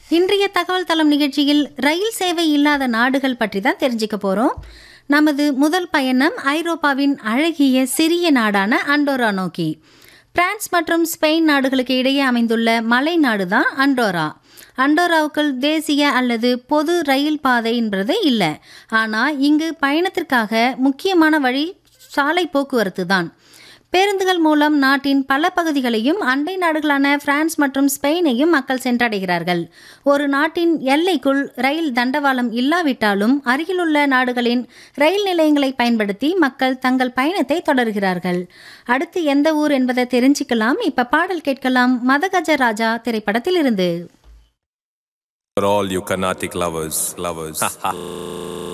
இன்றைய தகவல் தளம் நிகழ்ச்சியில் ரயில் சேவை இல்லாத நாடுகள் பற்றி தான் தெரிஞ்சுக்க போகிறோம் நமது முதல் பயணம் ஐரோப்பாவின் அழகிய சிறிய நாடான அண்டோரா நோக்கி பிரான்ஸ் மற்றும் ஸ்பெயின் நாடுகளுக்கு இடையே அமைந்துள்ள மலை நாடு தான் அண்டோரா அண்டோராவுக்குள் தேசிய அல்லது பொது ரயில் பாதை என்பது இல்லை ஆனால் இங்கு பயணத்திற்காக முக்கியமான வழி சாலை போக்குவரத்து தான் பேருந்துகள் மூலம் நாட்டின் பல பகுதிகளையும் அண்டை நாடுகளான பிரான்ஸ் மற்றும் ஸ்பெயினையும் மக்கள் சென்றடைகிறார்கள் ஒரு நாட்டின் எல்லைக்குள் ரயில் தண்டவாளம் இல்லாவிட்டாலும் அருகிலுள்ள நாடுகளின் ரயில் நிலையங்களை பயன்படுத்தி மக்கள் தங்கள் பயணத்தை தொடர்கிறார்கள் அடுத்து எந்த ஊர் என்பதை தெரிஞ்சுக்கலாம் இப்ப பாடல் கேட்கலாம் மதகஜ ராஜா திரைப்படத்தில் இருந்து For all you Carnatic lovers, lovers.